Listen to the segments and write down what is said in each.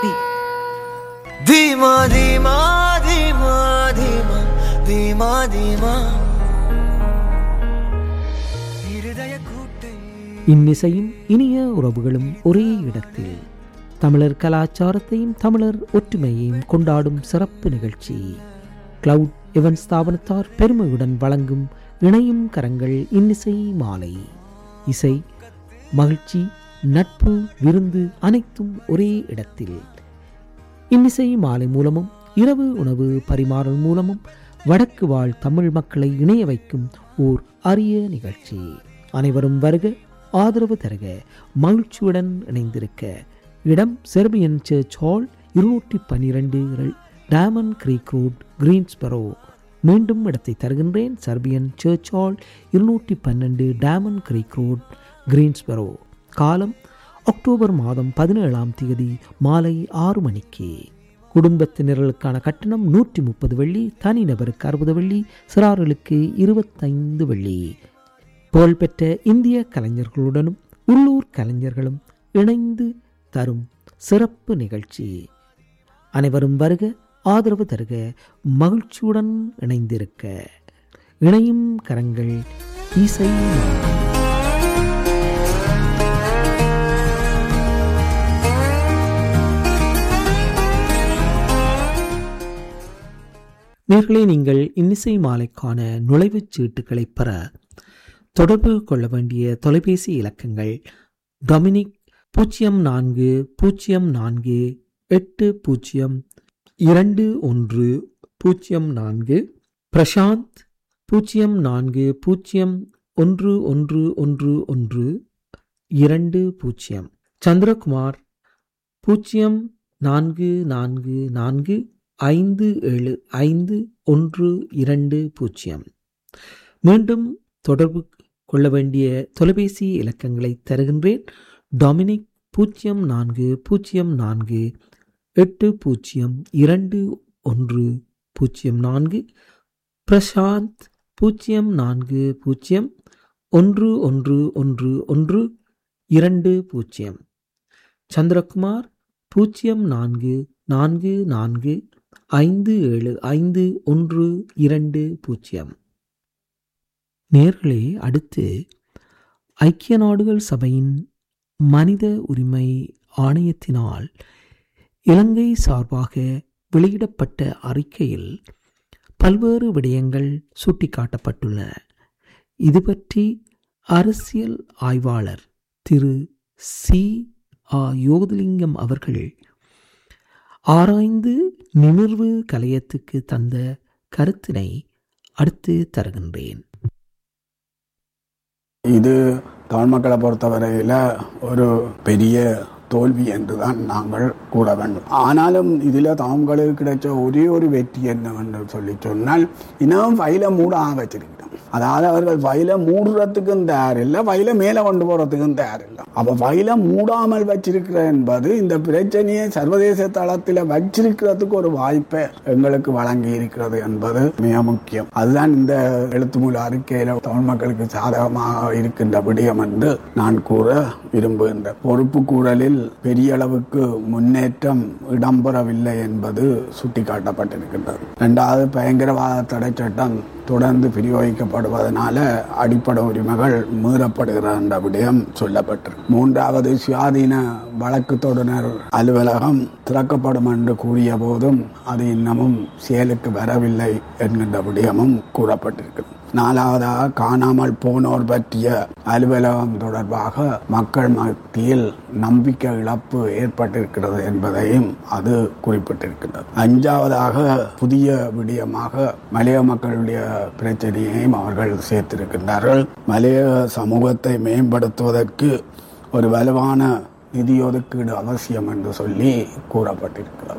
அடி தீமா தீமா தீமா தீமா தீமா தீமா இருதய கூட்டை இன்னிசையும் இனிய உறவுகளும் ஒரே இடத்தில் தமிழர் கலாச்சாரத்தையும் தமிழர் ஒற்றுமையையும் கொண்டாடும் சிறப்பு நிகழ்ச்சி கிளவுட் எவன் ஸ்தாபனத்தார் பெருமையுடன் வழங்கும் இணையும் கரங்கள் இன்னிசை மாலை இசை மகிழ்ச்சி நட்பு விருந்து அனைத்தும் ஒரே இடத்தில் இன்னிசை மாலை மூலமும் இரவு உணவு பரிமாறல் மூலமும் வடக்கு வாழ் தமிழ் மக்களை இணைய வைக்கும் ஓர் அரிய நிகழ்ச்சி அனைவரும் வருக ஆதரவு தருக மகிழ்ச்சியுடன் இணைந்திருக்க இடம் செர்பியன் சர்ச் ஹால் இருநூற்றி பன்னிரண்டு டேமன் கிரீக் ரோட் கிரீன்ஸ்பரோ மீண்டும் இடத்தை தருகின்றேன் சர்பியன் சர்ச் ஹால் இருநூற்றி பன்னெண்டு டேமன் கிரீக் ரோட் கிரீன்ஸ்பரோ காலம் அக்டோபர் மாதம் பதினேழாம் தேதி மாலை ஆறு மணிக்கு குடும்பத்தினர்களுக்கான கட்டணம் நூற்றி முப்பது வெள்ளி தனிநபருக்கு அறுபது வெள்ளி சிறார்களுக்கு இருபத்தைந்து வெள்ளி புகழ்பெற்ற இந்திய கலைஞர்களுடனும் உள்ளூர் கலைஞர்களும் இணைந்து தரும் சிறப்பு நிகழ்ச்சி அனைவரும் வருக ஆதரவு தருக மகிழ்ச்சியுடன் இணைந்திருக்க இணையும் கரங்கள் இசை நாடு. நேர்களே நீங்கள் இன்னிசை மாலைக்கான நுழைவுச் சீட்டுகளை பெற தொடர்பு கொள்ள வேண்டிய தொலைபேசி இலக்கங்கள் டொமினிக் பூஜ்ஜியம் நான்கு பூஜ்ஜியம் நான்கு எட்டு பூஜ்ஜியம் இரண்டு ஒன்று பூஜ்ஜியம் நான்கு பிரசாந்த் பூஜ்ஜியம் நான்கு பூஜ்ஜியம் ஒன்று ஒன்று ஒன்று ஒன்று இரண்டு பூஜ்ஜியம் சந்திரகுமார் பூஜ்ஜியம் நான்கு நான்கு நான்கு ஐந்து ஏழு ஐந்து ஒன்று இரண்டு பூஜ்ஜியம் மீண்டும் தொடர்பு கொள்ள வேண்டிய தொலைபேசி இலக்கங்களை தருகின்றேன் டொமினிக் பூஜ்ஜியம் நான்கு பூஜ்ஜியம் நான்கு எட்டு பூஜ்ஜியம் இரண்டு ஒன்று பூஜ்ஜியம் நான்கு பிரசாந்த் பூஜ்ஜியம் நான்கு பூஜ்ஜியம் ஒன்று ஒன்று ஒன்று ஒன்று இரண்டு பூஜ்ஜியம் சந்திரகுமார் பூஜ்ஜியம் நான்கு நான்கு நான்கு ஐந்து ஏழு ஐந்து ஒன்று இரண்டு பூஜ்ஜியம் நேர்களே அடுத்து ஐக்கிய நாடுகள் சபையின் மனித உரிமை ஆணையத்தினால் இலங்கை சார்பாக வெளியிடப்பட்ட அறிக்கையில் பல்வேறு விடயங்கள் சுட்டிக்காட்டப்பட்டுள்ளன இது பற்றி அரசியல் ஆய்வாளர் திரு சி ஆ யோகலிங்கம் அவர்கள் ஆராய்ந்து நிமிர்வு கலையத்துக்கு தந்த கருத்தினை அடுத்து தருகின்றேன் இது தமிழ் மக்களை பொறுத்தவரையில் ஒரு பெரிய தோல்வி என்றுதான் நாங்கள் கூற வேண்டும் ஆனாலும் இதில் தமிழ்களுக்கு கிடைச்ச ஒரே ஒரு வெற்றி என்னவென்று சொல்லி சொன்னால் இன்னும் ஃபைலை மூட வச்சிருக்கிறோம் அதாவது அவர்கள் ஃபைலை மூடுறதுக்கும் தயார் இல்லை ஃபைலை மேலே கொண்டு போகிறதுக்கும் தயார் இல்லை அப்போ ஃபைலை மூடாமல் வச்சிருக்கிற என்பது இந்த பிரச்சனையை சர்வதேச தளத்தில் வச்சிருக்கிறதுக்கு ஒரு வாய்ப்பை எங்களுக்கு வழங்கி இருக்கிறது என்பது மிக முக்கியம் அதுதான் இந்த எழுத்து மூல அறிக்கையில தமிழ் மக்களுக்கு சாதகமாக இருக்கின்ற விடயம் என்று நான் கூற விரும்புகின்றேன் பொறுப்பு கூறலில் பெரிய அளவுக்கு முன்னேற்றம் இடம்பெறவில்லை என்பது சுட்டிக்காட்டப்பட்டிருக்கின்றது இரண்டாவது பயங்கரவாத தடை சட்டம் தொடர்ந்து பிரயோகிக்கப்படுவதனால அடிப்படை உரிமைகள் மீறப்படுகிற என்ற விடயம் சொல்லப்பட்டிருக்கு மூன்றாவது சுயாதீன வழக்கு தொடுனர் அலுவலகம் திறக்கப்படும் என்று கூறிய போதும் அது இன்னமும் செயலுக்கு வரவில்லை என்கின்ற விடயமும் கூறப்பட்டிருக்கிறது நாலாவதாக காணாமல் போனோர் பற்றிய அலுவலகம் தொடர்பாக மக்கள் மத்தியில் நம்பிக்கை இழப்பு ஏற்பட்டிருக்கிறது என்பதையும் அது குறிப்பிட்டிருக்கிறது அஞ்சாவதாக புதிய விடயமாக மலைய மக்களுடைய பிரச்சனையையும் அவர்கள் சேர்த்திருக்கின்றார்கள் மலைய சமூகத்தை மேம்படுத்துவதற்கு ஒரு வலுவான நிதி ஒதுக்கீடு அவசியம் என்று சொல்லி கூறப்பட்டிருக்கிறது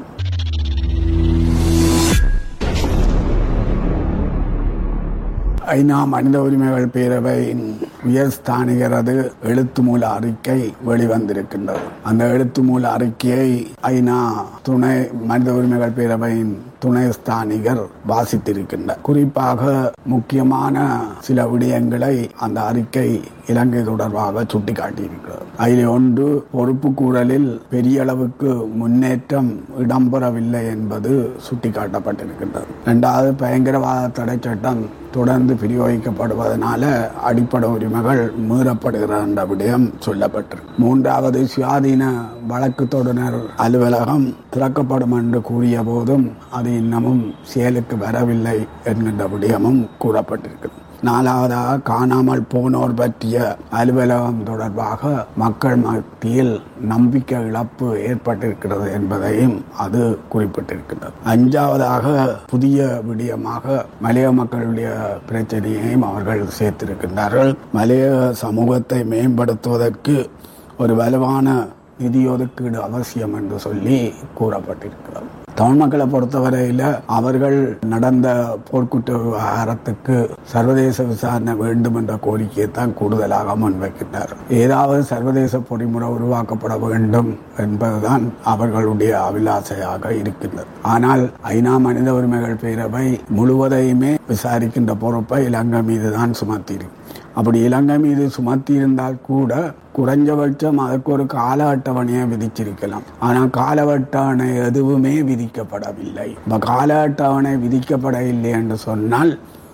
ஐநா மனித உரிமைகள் பேரவையின் உயர்ஸ்தானிகரது எழுத்து மூல அறிக்கை வெளிவந்திருக்கின்றது அந்த எழுத்து மூல அறிக்கையை ஐநா துணை மனித உரிமைகள் பேரவையின் துணை ஸ்தானிகர் வாசித்திருக்கின்றார் குறிப்பாக முக்கியமான சில விடயங்களை அந்த அறிக்கை இலங்கை தொடர்பாக சுட்டிக்காட்டியிருக்கிறது அதில் ஒன்று பொறுப்பு கூறலில் பெரிய அளவுக்கு முன்னேற்றம் இடம்பெறவில்லை என்பது சுட்டிக்காட்டப்பட்டிருக்கின்றது இரண்டாவது பயங்கரவாத தடை சட்டம் தொடர்ந்து பிரயோகிக்கப்படுவதனால அடிப்படை உரிமைகள் மீறப்படுகிற என்ற விடயம் சொல்லப்பட்டிருக்கு மூன்றாவது சுயாதீன வழக்கு தொடர் அலுவலகம் திறக்கப்படும் என்று கூறிய போதும் அது இன்னமும் செயலுக்கு வரவில்லை என்கின்ற விடயமும் கூறப்பட்டிருக்கிறது நாலாவதாக காணாமல் போனோர் பற்றிய அலுவலகம் தொடர்பாக மக்கள் மத்தியில் நம்பிக்கை இழப்பு ஏற்பட்டிருக்கிறது என்பதையும் அது குறிப்பிட்டிருக்கின்றது அஞ்சாவதாக புதிய விடயமாக மலைய மக்களுடைய பிரச்சனையையும் அவர்கள் சேர்த்திருக்கின்றார்கள் மலைய சமூகத்தை மேம்படுத்துவதற்கு ஒரு வலுவான நிதி ஒதுக்கீடு அவசியம் என்று சொல்லி கூறப்பட்டிருக்கிறது தமிழ் மக்களை பொறுத்தவரையில் அவர்கள் நடந்த போர்க்குற்ற விவகாரத்துக்கு சர்வதேச விசாரணை வேண்டும் என்ற கோரிக்கையை தான் கூடுதலாக முன்வைக்கின்றனர் ஏதாவது சர்வதேச பொறிமுறை உருவாக்கப்பட வேண்டும் என்பதுதான் அவர்களுடைய அபிலாசையாக இருக்கின்றது ஆனால் ஐநா மனித உரிமைகள் பேரவை முழுவதையுமே விசாரிக்கின்ற பொறுப்பை இலங்கை மீது தான் சுமத்தியிருக்கு அப்படி இலங்கை மீது சுமத்தி இருந்தால் கூட குறைஞ்சபட்சம் அதற்கு ஒரு கால அட்டவணையை விதிச்சிருக்கலாம் ஆனால் கால அட்டவணை எதுவுமே விதிக்கப்படவில்லை இப்போ கால அட்டவணை விதிக்கப்படவில்லை என்று சொன்னால்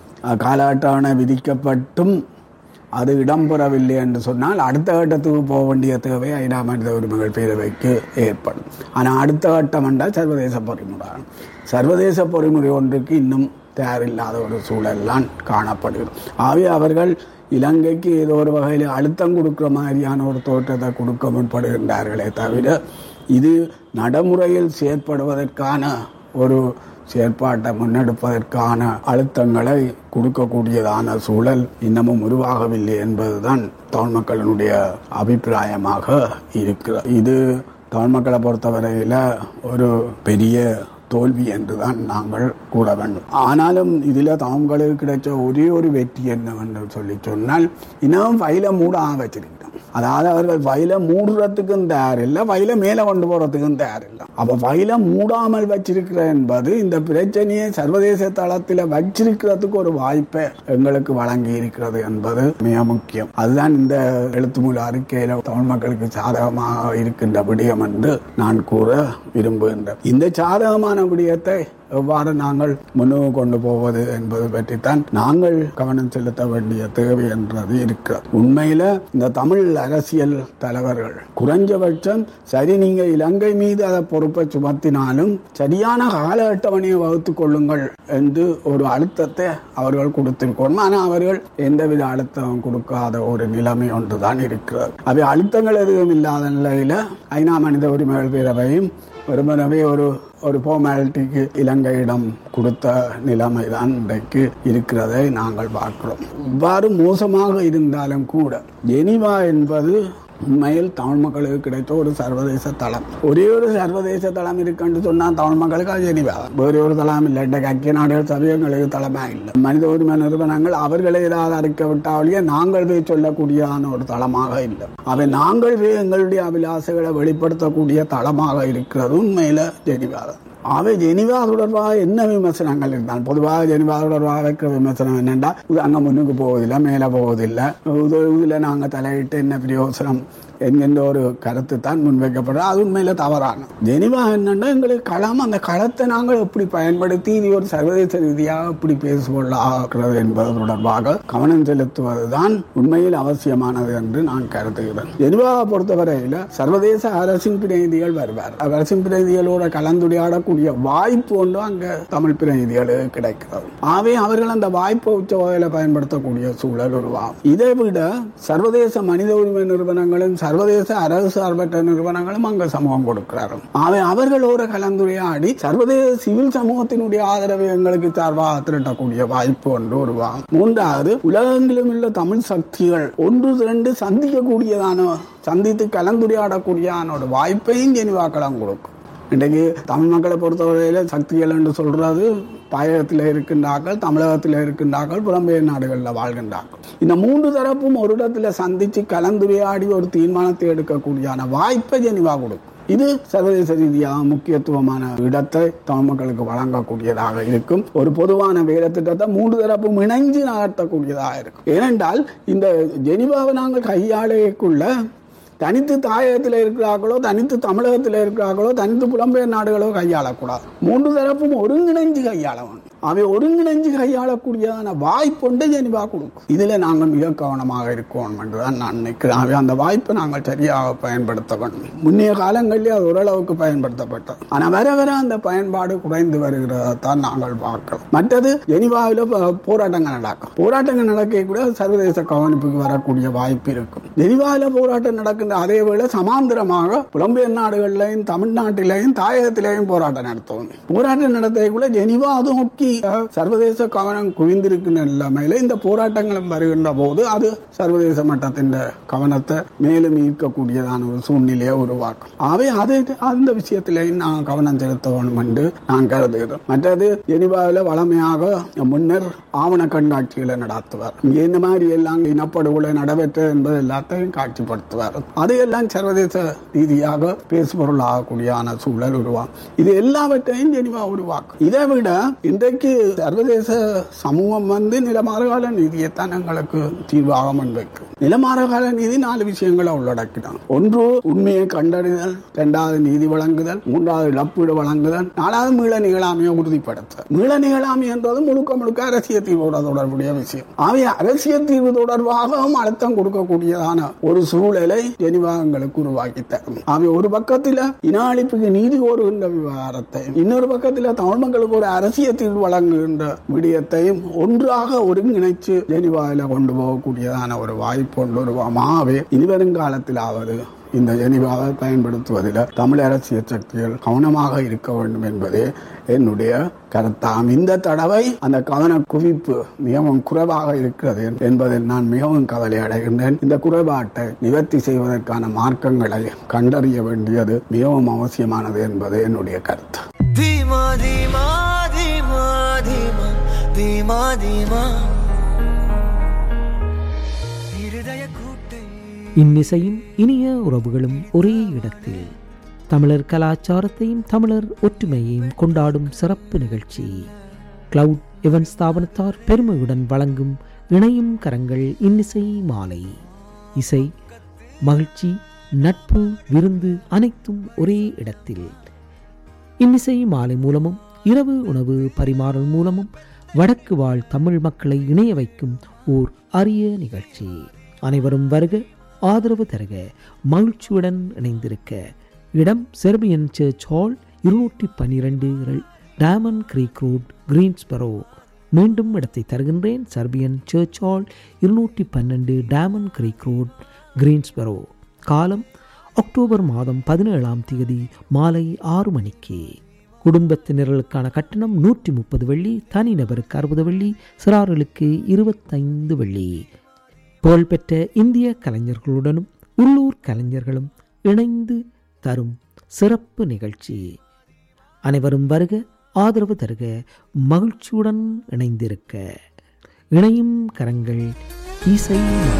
கால அட்டவணை விதிக்கப்பட்டும் அது இடம்பெறவில்லை என்று சொன்னால் அடுத்த கட்டத்துக்கு போக வேண்டிய தேவை ஐநா மனித உரிமைகள் பேரவைக்கு ஏற்படும் ஆனால் அடுத்த கட்டம் என்றால் சர்வதேச பொறிமுறை சர்வதேச பொறிமுறை ஒன்றுக்கு இன்னும் தயாரில்லாத ஒரு சூழல்லாம் காணப்படுகிறது ஆகவே அவர்கள் இலங்கைக்கு ஏதோ ஒரு வகையில் அழுத்தம் கொடுக்குற மாதிரியான ஒரு தோற்றத்தை கொடுக்க முற்படுகின்றார்களே தவிர இது நடைமுறையில் செயற்படுவதற்கான ஒரு செயற்பாட்டை முன்னெடுப்பதற்கான அழுத்தங்களை கொடுக்கக்கூடியதான சூழல் இன்னமும் உருவாகவில்லை என்பதுதான் தமிழ் மக்களினுடைய அபிப்பிராயமாக இருக்கிறது இது தமிழ் மக்களை பொறுத்தவரையில் ஒரு பெரிய தோல்வி என்றுதான் நாங்கள் கூற வேண்டும் ஆனாலும் இதில் தாங்களுக்கு கிடைச்ச ஒரே ஒரு வெற்றி என்னவென்று சொல்லி சொன்னால் இன்னும் ஃபைலை மூட வச்சிருக்கிறோம் அதாவது அவர்கள் ஃபைலை மூடுறதுக்கும் தயாரில்லை ஃபைலை மேலே கொண்டு போகிறதுக்கும் தயாரில்லை அப்போ ஃபைலை மூடாமல் வச்சிருக்கிற என்பது இந்த பிரச்சனையை சர்வதேச தளத்தில் வச்சிருக்கிறதுக்கு ஒரு வாய்ப்பை எங்களுக்கு வழங்கி இருக்கிறது என்பது மிக முக்கியம் அதுதான் இந்த எழுத்து மூல அறிக்கையில் தமிழ் மக்களுக்கு சாதகமாக இருக்கின்ற விடயம் என்று நான் கூற விரும்புகின்றேன் இந்த சாதகமான விடயத்தை எவ்வாறு நாங்கள் முன்னுக்கு கொண்டு போவது என்பது பற்றித்தான் நாங்கள் கவனம் செலுத்த வேண்டிய தேவை என்றது இருக்கிறது உண்மையில இந்த தமிழ் அரசியல் தலைவர்கள் குறைஞ்சபட்சம் சரி நீங்க இலங்கை மீது அதை பொறுப்பை சுமத்தினாலும் சரியான கால அட்டவணையை வகுத்துக் கொள்ளுங்கள் என்று ஒரு அழுத்தத்தை அவர்கள் கொடுத்திருக்கணும் ஆனால் அவர்கள் எந்தவித அழுத்தம் கொடுக்காத ஒரு நிலைமை ஒன்றுதான் இருக்கிறது அவை அழுத்தங்கள் எதுவும் இல்லாத நிலையில ஐநா மனித உரிமைகள் பேரவையும் வெறுமனவே ஒரு ஒரு ஃபார்மாலிட்டிக்கு இலங்கையிடம் கொடுத்த நிலைமை தான் இன்றைக்கு இருக்கிறதை நாங்கள் பார்க்கிறோம் இவ்வாறு மோசமாக இருந்தாலும் கூட ஜெனிவா என்பது உண்மையில் தமிழ் மக்களுக்கு கிடைத்த ஒரு சர்வதேச தளம் ஒரே ஒரு சர்வதேச தளம் இருக்குன்னு சொன்னால் தமிழ் மக்களுக்கு அது ஜெனிவா வேறு ஒரு தளம் இல்லை இன்றைக்கு ஐக்கிய நாடுகள் சபையங்களுக்கு தளமே இல்லை மனித உரிமை நிறுவனங்கள் அவர்களை ஏதாவது அறிக்க விட்டாலேயே நாங்கள் போய் சொல்லக்கூடியதான ஒரு தளமாக இல்லை அவை நாங்கள் போய் எங்களுடைய அபிலாசைகளை வெளிப்படுத்தக்கூடிய தளமாக இருக்கிறது உண்மையில ஜெனிவா தான் அவை ஜெனிவா தொடர்பாக என்ன விமர்சனங்கள் இருந்தால் பொதுவாக ஜெனிவா தொடர்பாக வைக்கிற விமர்சனம் என்னென்னா இது அங்கே முன்னுக்கு போவதில்லை மேலே போவதில்லை இது இதில் நாங்கள் தலையிட்டு என்ன பிரயோசனம் என்கின்ற ஒரு கருத்து தான் முன்வைக்கப்படுறது அது உண்மையில தவறான ஜெனிவா என்னன்னா எங்களுக்கு களம் அந்த களத்தை நாங்கள் எப்படி பயன்படுத்தி இது ஒரு சர்வதேச ரீதியாக எப்படி பேசுவதாக என்பது தொடர்பாக கவனம் செலுத்துவதுதான் உண்மையில் அவசியமானது என்று நான் கருதுகிறேன் ஜெனிவாவை பொறுத்தவரையில் சர்வதேச அரசின் பிரதிநிதிகள் வருவார் அரசின் பிரதிநிதிகளோட கலந்துரையாடக்கூடிய வாய்ப்பு ஒன்று அங்க தமிழ் பிரதிநிதிகளுக்கு கிடைக்கிறது ஆகவே அவர்கள் அந்த வாய்ப்பை உச்ச வகையில் பயன்படுத்தக்கூடிய சூழல் உருவாகும் இதை விட சர்வதேச மனித உரிமை நிறுவனங்களும் சர்வதேச அரசு சார்பற்ற நிறுவனங்களும் அங்க சமூகம் கொடுக்கிறார்கள் அவை அவர்களோட கலந்துரையாடி சர்வதேச சிவில் சமூகத்தினுடைய ஆதரவை எங்களுக்கு சார்பாக திரட்டக்கூடிய வாய்ப்பு ஒன்று உருவாகும் மூன்றாவது உலகெங்கிலும் உள்ள தமிழ் சக்திகள் ஒன்று இரண்டு சந்திக்கக்கூடியதான சந்தித்து கலந்துரையாடக்கூடியதான ஒரு வாய்ப்பையும் ஜெனிவா களம் கொடுக்கும் இன்றைக்கு தமிழ் மக்களை பொறுத்தவரையில சக்திகள் என்று சொல்றது தாயகத்தில் இருக்கின்றார்கள் தமிழகத்தில் இருக்கின்றார்கள் புலம்பெயர் நாடுகளில் வாழ்கின்றார்கள் இந்த மூன்று தரப்பும் ஒரு இடத்துல சந்திச்சு கலந்துரையாடி ஒரு தீர்மானத்தை எடுக்கக்கூடியான வாய்ப்பை ஜெனிவா கொடுக்கும் இது சர்வதேச ரீதியாக முக்கியத்துவமான இடத்தை தமிழ் மக்களுக்கு வழங்கக்கூடியதாக இருக்கும் ஒரு பொதுவான வேலை திட்டத்தை மூன்று தரப்பும் இணைஞ்சு நகர்த்தக்கூடியதாக இருக்கும் ஏனென்றால் இந்த ஜெனிவாவை நாங்கள் கையாளையக்குள்ள தனித்து தாயகத்தில் இருக்கிறார்களோ தனித்து தமிழகத்தில் இருக்கிறார்களோ தனித்து புலம்பெயர் நாடுகளோ கையாளக்கூடாது மூன்று தரப்பும் ஒருங்கிணைஞ்சு கையாள வேண்டும் அவை ஒருங்கிணைஞ்சு கையாளக்கூடியதான வாய்ப்புண்டு ஜெனிவா கொடுக்கும் இதுல நாங்கள் மிக கவனமாக இருக்கோம் என்றுதான் நான் நினைக்கிறேன் ஆகவே அந்த வாய்ப்பை நாங்கள் சரியாக பயன்படுத்த வேண்டும் முன்னைய காலங்களிலே அது ஓரளவுக்கு பயன்படுத்தப்பட்டது ஆனா வர வர அந்த பயன்பாடு குறைந்து வருகிறதான் நாங்கள் பார்க்கலாம் மற்றது ஜெனிவாவில் ப- போராட்டங்கள் நடக்கும் போராட்டங்கள் நடக்க கூட சர்வதேச கவனிப்புக்கு வரக்கூடிய வாய்ப்பு இருக்கும் ஜெனிவாவில் போராட்டம் நடக்கின்ற அதே வேளை சமாந்தரமாக புலம்பெயர் நாடுகளிலையும் தமிழ்நாட்டிலையும் தாயகத்திலேயும் போராட்டம் நடத்துவோம் போராட்டம் நடத்தக்குள்ள ஜெனிவா அது நோக்கி அஹ், சர்வதேச கவனம் குவிந்திருக்கின்ற நிலைமையில இந்த போராட்டங்களும் வருகின்ற போது அது சர்வதேச மட்டத்தின் கவனத்தை மேலும் ஈர்க்கக்கூடியதான ஒரு சூழ்நிலையை உருவாக்கும் ஆகவே அது அந்த விஷயத்திலேயும் நான் கவனம் செலுத்த வேண்டும் என்று நான் கருதுகிறேன் மற்றது ஜெனிவாவில் வளமையாக முன்னர் ஆவண கண்காட்சிகளை நடத்துவார் இங்கே இந்த மாதிரி எல்லாம் இனப்படுகொலை நடைபெற்ற என்பது எல்லாத்தையும் காட்சிப்படுத்துவார் அதையெல்லாம் சர்வதேச ரீதியாக பேசுபொருள் ஆகக்கூடியான சூழல் உருவாகும் இது எல்லாவற்றையும் ஜெனிவா உருவாக்கும் இதை விட இன்றைக்கு சர்வதேச சமூகம் வந்து நிலமாறுகால நீதியைத்தான் எங்களுக்கு தீர்வாக முன்வைக்கும் நிலமாறுகால நீதி நாலு விஷயங்களை உள்ளடக்கினான் ஒன்று உண்மையை கண்டறிதல் இரண்டாவது நீதி வழங்குதல் மூன்றாவது இழப்பீடு வழங்குதல் நாலாவது மீள நிகழாமையை உறுதிப்படுத்தல் மீள நிகழாமை என்பது முழுக்க முழுக்க அரசியல் தீர்வோட தொடர்புடைய விஷயம் ஆகவே அரசியல் தீர்வு தொடர்பாகவும் அழுத்தம் கொடுக்கக்கூடியதான ஒரு சூழலை ஜெனிவா எங்களுக்கு உருவாக்கி தரும் ஆகவே ஒரு பக்கத்தில் இன அழிப்புக்கு நீதி கோருகின்ற விவகாரத்தை இன்னொரு பக்கத்தில் தமிழ் மக்களுக்கு ஒரு அரசியல் தீர்வு வழங்குகின்ற விடயத்தையும் ஒன்றாக ஒருங்கிணைச்சு ஜெனிவாவில் கொண்டு போகக்கூடியதான ஒரு வாய்ப்பு கொண்டு வருவாமாவே இனிவரும் காலத்திலாவது இந்த ஜெனிவாவை பயன்படுத்துவதில் தமிழ் அரசியல் சக்திகள் கவனமாக இருக்க வேண்டும் என்பதே என்னுடைய கருத்தாம் இந்த தடவை அந்த கவன குவிப்பு மிகவும் குறைவாக இருக்கிறது என்பதில் நான் மிகவும் கவலை அடைகின்றேன் இந்த குறைபாட்டை நிவர்த்தி செய்வதற்கான மார்க்கங்களை கண்டறிய வேண்டியது மிகவும் அவசியமானது என்பது என்னுடைய கருத்து धीमा धीमा धीमा धीमा धीमा धीमा இருதய கூட்டை இன்னிசையும் இனிய உறவுகளும் ஒரே இடத்தில் தமிழர் கலாச்சாரத்தையும் தமிழர் ஒற்றுமையையும் கொண்டாடும் சிறப்பு நிகழ்ச்சி கிளவுட் எவன் ஸ்தாபனத்தார் பெருமையுடன் வழங்கும் இணையும் கரங்கள் இன்னிசை மாலை இசை மகிழ்ச்சி நட்பு விருந்து அனைத்தும் ஒரே இடத்தில் இன்னிசை மாலை மூலமும் இரவு உணவு பரிமாறல் மூலமும் வடக்கு வாழ் தமிழ் மக்களை இணைய வைக்கும் ஓர் அரிய நிகழ்ச்சி அனைவரும் வருக ஆதரவு தருக மகிழ்ச்சியுடன் இணைந்திருக்க இடம் செர்பியன் சர்ச் ஹால் இருநூற்றி பன்னிரண்டு டயமண்ட் கிரீக் ரோட் கிரீன்ஸ்பரோ மீண்டும் இடத்தை தருகின்றேன் சர்பியன் சர்ச் ஹால் இருநூற்றி பன்னெண்டு டயமண்ட் கிரீக் ரோட் கிரீன்ஸ்பரோ காலம் அக்டோபர் மாதம் பதினேழாம் தேதி மாலை ஆறு மணிக்கு குடும்பத்தினர்களுக்கான கட்டணம் நூற்றி முப்பது வெள்ளி தனிநபருக்கு அறுபது வெள்ளி சிறார்களுக்கு இருபத்தைந்து வெள்ளி புகழ்பெற்ற இந்திய கலைஞர்களுடனும் உள்ளூர் கலைஞர்களும் இணைந்து தரும் சிறப்பு நிகழ்ச்சி அனைவரும் வருக ஆதரவு தருக மகிழ்ச்சியுடன் இணைந்திருக்க இணையும் கரங்கள் இசை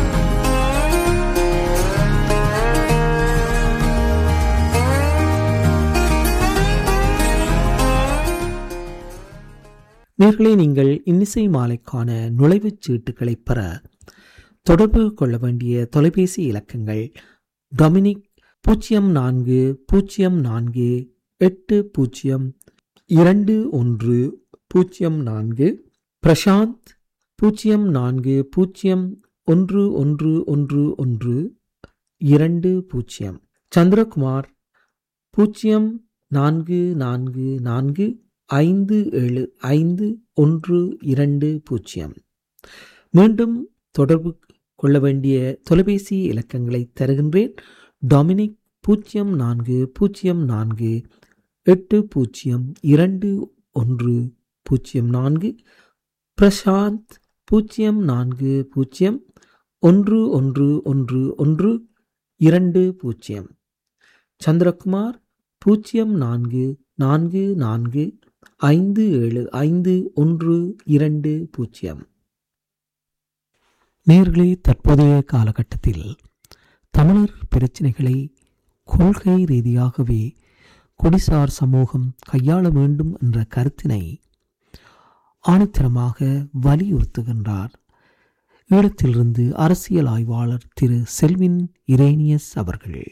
நேர்களே நீங்கள் இன்னிசை மாலைக்கான நுழைவுச் சீட்டுகளை பெற தொடர்பு கொள்ள வேண்டிய தொலைபேசி இலக்கங்கள் டொமினிக் பூஜ்ஜியம் நான்கு பூஜ்ஜியம் நான்கு எட்டு பூஜ்ஜியம் இரண்டு ஒன்று பூஜ்ஜியம் நான்கு பிரசாந்த் பூஜ்ஜியம் நான்கு பூஜ்ஜியம் ஒன்று ஒன்று ஒன்று ஒன்று இரண்டு பூஜ்ஜியம் சந்திரகுமார் பூஜ்ஜியம் நான்கு நான்கு நான்கு ஐந்து ஏழு ஐந்து ஒன்று இரண்டு பூஜ்ஜியம் மீண்டும் தொடர்பு கொள்ள வேண்டிய தொலைபேசி இலக்கங்களை தருகின்றேன் டொமினிக் பூஜ்ஜியம் நான்கு பூஜ்ஜியம் நான்கு எட்டு பூஜ்ஜியம் இரண்டு ஒன்று பூஜ்ஜியம் நான்கு பிரசாந்த் பூஜ்ஜியம் நான்கு பூஜ்ஜியம் ஒன்று ஒன்று ஒன்று ஒன்று இரண்டு பூஜ்ஜியம் சந்திரகுமார் பூஜ்ஜியம் நான்கு நான்கு நான்கு ஐந்து ஏழு ஐந்து ஒன்று இரண்டு பூஜ்ஜியம் நேர்களே தற்போதைய காலகட்டத்தில் தமிழர் பிரச்சினைகளை கொள்கை ரீதியாகவே குடிசார் சமூகம் கையாள வேண்டும் என்ற கருத்தினை ஆணித்தரமாக வலியுறுத்துகின்றார் ஈழத்திலிருந்து அரசியல் ஆய்வாளர் திரு செல்வின் இரேனியஸ் அவர்கள்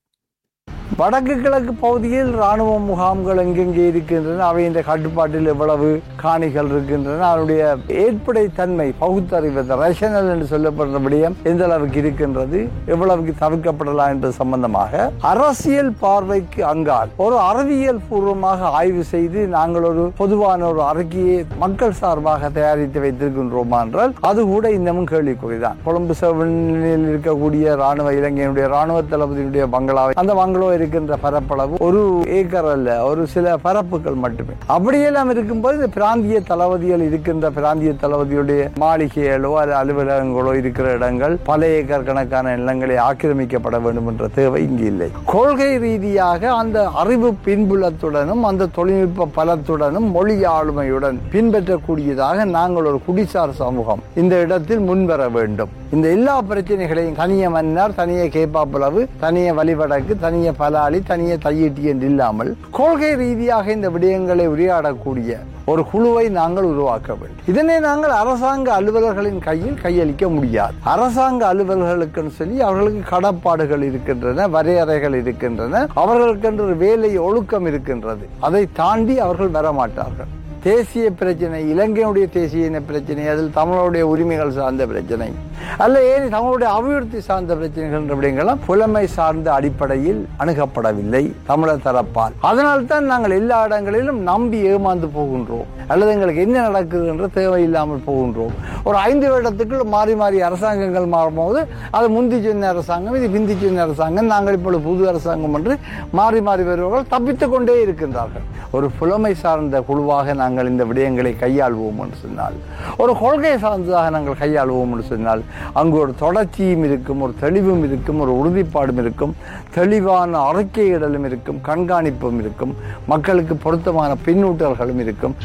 வடக்கு கிழக்கு பகுதியில் ராணுவ முகாம்கள் எங்கெங்கே இருக்கின்றன அவை இந்த கட்டுப்பாட்டில் எவ்வளவு காணிகள் இருக்கின்றன அதனுடைய ஏற்படை தன்மை பகுத்தறிவு ரேஷனல் என்று சொல்லப்படுற விடயம் எந்த அளவுக்கு இருக்கின்றது எவ்வளவுக்கு தவிர்க்கப்படலாம் என்பது சம்பந்தமாக அரசியல் பார்வைக்கு அங்கால் ஒரு அறிவியல் பூர்வமாக ஆய்வு செய்து நாங்கள் ஒரு பொதுவான ஒரு அறிக்கையை மக்கள் சார்பாக தயாரித்து வைத்திருக்கின்றோமா என்றால் அது கூட இன்னமும் கேள்விக்குறிதான் கொழும்பு செவனில் இருக்கக்கூடிய ராணுவ இலங்கையினுடைய ராணுவ தளபதியினுடைய பங்களாவை அந்த பங்களோ இருக்கின்ற பரப்பளவு ஒரு ஏக்கர் அல்ல ஒரு சில பரப்புகள் மட்டுமே அப்படியெல்லாம் இருக்கும்போது இந்த பிராந்திய தளபதிகள் இருக்கின்ற பிராந்திய தளபதியுடைய மாளிகைகளோ அல்லது அலுவலகங்களோ இருக்கிற இடங்கள் பல ஏக்கர் கணக்கான நிலங்களை ஆக்கிரமிக்கப்பட வேண்டும் என்ற தேவை இங்கு இல்லை கொள்கை ரீதியாக அந்த அறிவு பின்புலத்துடனும் அந்த தொழில்நுட்ப பலத்துடனும் மொழி ஆளுமையுடன் பின்பற்றக்கூடியதாக நாங்கள் ஒரு குடிசார் சமூகம் இந்த இடத்தில் முன்வர வேண்டும் இந்த எல்லா பிரச்சனைகளையும் தனிய மன்னர் தனிய கேப்பாப்புலவு தனிய வழிவடக்கு தனிய பலாளி தனிய தையீட்டி என்று இல்லாமல் கொள்கை ரீதியாக இந்த விடயங்களை உரையாடக்கூடிய ஒரு குழுவை நாங்கள் உருவாக்க வேண்டும் இதனை நாங்கள் அரசாங்க அலுவலர்களின் கையில் கையளிக்க முடியாது அரசாங்க அலுவலர்களுக்குன்னு சொல்லி அவர்களுக்கு கடப்பாடுகள் இருக்கின்றன வரையறைகள் இருக்கின்றன அவர்களுக்கென்று வேலை ஒழுக்கம் இருக்கின்றது அதை தாண்டி அவர்கள் வரமாட்டார்கள் தேசிய பிரச்சனை இலங்கையுடைய தேசிய இன பிரச்சனை அதில் தமிழருடைய உரிமைகள் சார்ந்த பிரச்சனை அல்ல ஏன் தமிழுடைய அபிவிருத்தி சார்ந்த பிரச்சனைகள் என்ற விடயங்களும் புலமை சார்ந்த அடிப்படையில் அணுகப்படவில்லை தமிழர் தரப்பால் அதனால் தான் நாங்கள் எல்லா இடங்களிலும் நம்பி ஏமாந்து போகின்றோம் அல்லது எங்களுக்கு என்ன நடக்குது என்ற தேவையில்லாமல் போகின்றோம் ஒரு ஐந்து வருடத்துக்குள் மாறி மாறி அரசாங்கங்கள் மாறும்போது அது முந்தி சொன்ன அரசாங்கம் இது பிந்தி சொன்ன அரசாங்கம் நாங்கள் இப்பொழுது புது அரசாங்கம் என்று மாறி மாறி வருபவர்கள் தப்பித்துக் கொண்டே இருக்கின்றார்கள் ஒரு புலமை சார்ந்த குழுவாக நாங்கள் இந்த விடயங்களை கையாள்வோம் என்று சொன்னால் ஒரு கொள்கை சார்ந்ததாக நாங்கள் கையாள்வோம் என்று சொன்னால் அங்கு ஒரு தொடர்ச்சியும் இருக்கும் ஒரு தெளிவும் இருக்கும் ஒரு உறுதிப்பாடும் இருக்கும் தெளிவான அறிக்கையிடலும் இருக்கும் கண்காணிப்பும் இருக்கும் மக்களுக்கு பொருத்தமான பின்னூட்டல்களும் இருக்கும்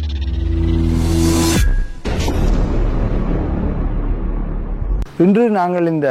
இன்று நாங்கள் இந்த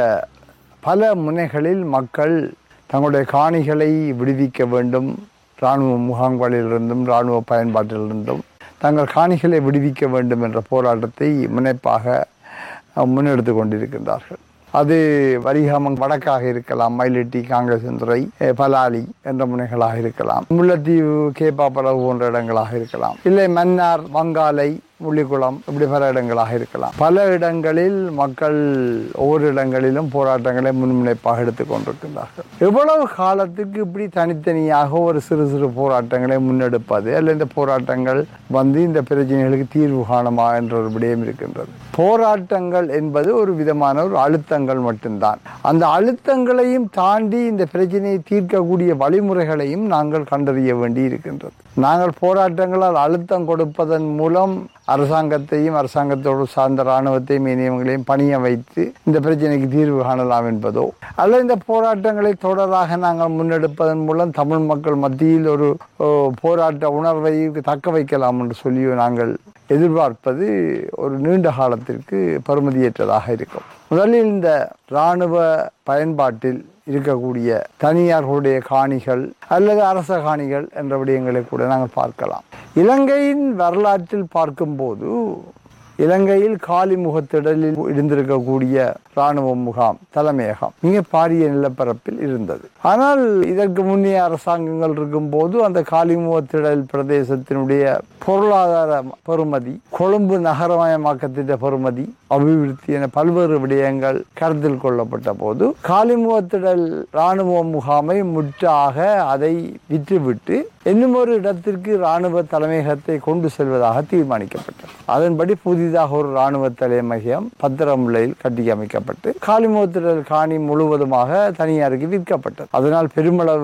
பல முனைகளில் மக்கள் தங்களுடைய காணிகளை விடுவிக்க வேண்டும் இராணுவ முகாம்களிலிருந்தும் இராணுவ பயன்பாட்டிலிருந்தும் தங்கள் காணிகளை விடுவிக்க வேண்டும் என்ற போராட்டத்தை முனைப்பாக அஹ், முன்னெடுத்து கொண்டிருக்கின்றார்கள் அது வரிகாமம் வடக்காக இருக்கலாம் மயிலட்டி காங்கிரசுந்துறை அஹ், பலாலி என்ற முனைகளாக இருக்கலாம் முல்லைத்தீவு கேப்பாப்பளவு போன்ற இடங்களாக இருக்கலாம் இல்லை மன்னார் வங்காலை முள்ளிக்குளம் இப்படி பல இடங்களாக இருக்கலாம் பல இடங்களில் மக்கள் ஒவ்வொரு இடங்களிலும் போராட்டங்களை முன்முனைப்பாக எடுத்துக் கொண்டிருக்கின்றார்கள் எவ்வளவு காலத்துக்கு இப்படி தனித்தனியாக ஒரு சிறு சிறு போராட்டங்களை முன்னெடுப்பது அல்ல இந்த போராட்டங்கள் வந்து இந்த பிரச்சனைகளுக்கு தீர்வு காணுமா என்ற ஒரு விடயம் இருக்கின்றது போராட்டங்கள் என்பது ஒரு விதமான ஒரு அழுத்தங்கள் மட்டும்தான் அந்த அழுத்தங்களையும் தாண்டி இந்த பிரச்சனையை தீர்க்கக்கூடிய வழிமுறைகளையும் நாங்கள் கண்டறிய வேண்டி இருக்கின்றது நாங்கள் போராட்டங்களால் அழுத்தம் கொடுப்பதன் மூலம் அரசாங்கத்தையும் அரசாங்கத்தோடு சார்ந்த இராணுவத்தையும் இணையங்களையும் பணிய வைத்து இந்த பிரச்சனைக்கு தீர்வு காணலாம் என்பதோ அல்லது இந்த போராட்டங்களை தொடராக நாங்கள் முன்னெடுப்பதன் மூலம் தமிழ் மக்கள் மத்தியில் ஒரு ஓ, போராட்ட உணர்வை தக்க வைக்கலாம் என்று சொல்லி நாங்கள் எதிர்பார்ப்பது ஒரு நீண்ட காலத்திற்கு பெறுமதியற்றதாக இருக்கும் முதலில் இந்த இராணுவ பயன்பாட்டில் இருக்கக்கூடிய தனியார்களுடைய காணிகள் அல்லது அரச காணிகள் என்ற விடயங்களை கூட நாங்கள் பார்க்கலாம் இலங்கையின் வரலாற்றில் பார்க்கும்போது இலங்கையில் காலி முகத்திடலில் இருந்திருக்கக்கூடிய இராணுவ முகாம் தலைமையகம் மிக பாரிய நிலப்பரப்பில் இருந்தது ஆனால் இதற்கு முன்னைய அரசாங்கங்கள் இருக்கும்போது அந்த காலிமுகத்திடல் பிரதேசத்தினுடைய பொருளாதார பெறுமதி கொழும்பு நகரமயமாக்கத்தின் பெறுமதி அபிவிருத்தி என பல்வேறு விடயங்கள் கருத்தில் கொள்ளப்பட்ட போது காலிமுகத்திடல் இராணுவ முகாமை முற்றாக அதை விற்றுவிட்டு இன்னும் ஒரு இடத்திற்கு இராணுவ தலைமையகத்தை கொண்டு செல்வதாக தீர்மானிக்கப்பட்டது அதன்படி புதிதாக ஒரு இராணுவ தலைமையகம் பத்திரமுல்லையில் கட்டியமைக்கப்பட்டு காலிமுகத்திடல் காணி முழுவதுமாக தனியாருக்கு விற்கப்பட்டது அதனால் பெருமளவு